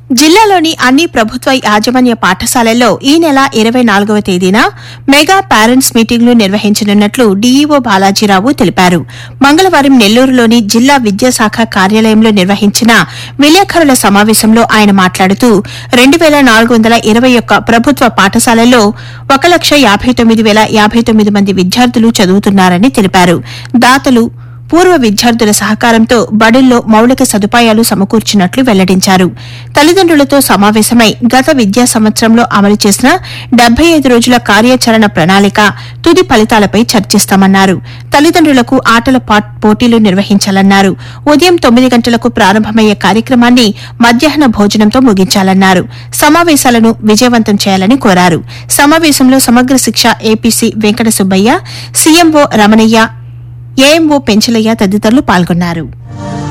జిల్లాలోని అన్ని ప్రభుత్వ యాజమాన్య పాఠశాలల్లో ఈ నెల ఇరవై నాలుగవ తేదీన మెగా పేరెంట్స్ మీటింగ్లు నిర్వహించనున్నట్లు డీఈఓ బాలాజీరావు తెలిపారు మంగళవారం నెల్లూరులోని జిల్లా విద్యాశాఖ కార్యాలయంలో నిర్వహించిన విలేకరుల సమావేశంలో ఆయన మాట్లాడుతూ రెండు వేల నాలుగు వందల ఇరవై ఒక్క ప్రభుత్వ పాఠశాలల్లో ఒక లక్ష యాభై తొమ్మిది వేల యాభై తొమ్మిది మంది విద్యార్థులు చదువుతున్నారని తెలిపారు దాతలు పూర్వ విద్యార్థుల సహకారంతో బడుల్లో మౌలిక సదుపాయాలు సమకూర్చినట్లు వెల్లడించారు తల్లిదండ్రులతో సమావేశమై గత విద్యా సంవత్సరంలో అమలు చేసిన డెబ్బై ఐదు రోజుల కార్యాచరణ ప్రణాళిక తుది ఫలితాలపై చర్చిస్తామన్నారు తల్లిదండ్రులకు ఆటల పాట్- పోటీలు నిర్వహించాలన్నారు ఉదయం తొమ్మిది గంటలకు ప్రారంభమయ్యే కార్యక్రమాన్ని మధ్యాహ్న భోజనంతో ముగించాలన్నారు సమావేశాలను విజయవంతం చేయాలని కోరారు సమావేశంలో Samagra Shiksha APC Venkata Subbaiah CMO Ramanaiah AMO Penchalaiah తదితరులు పాల్గొన్నారు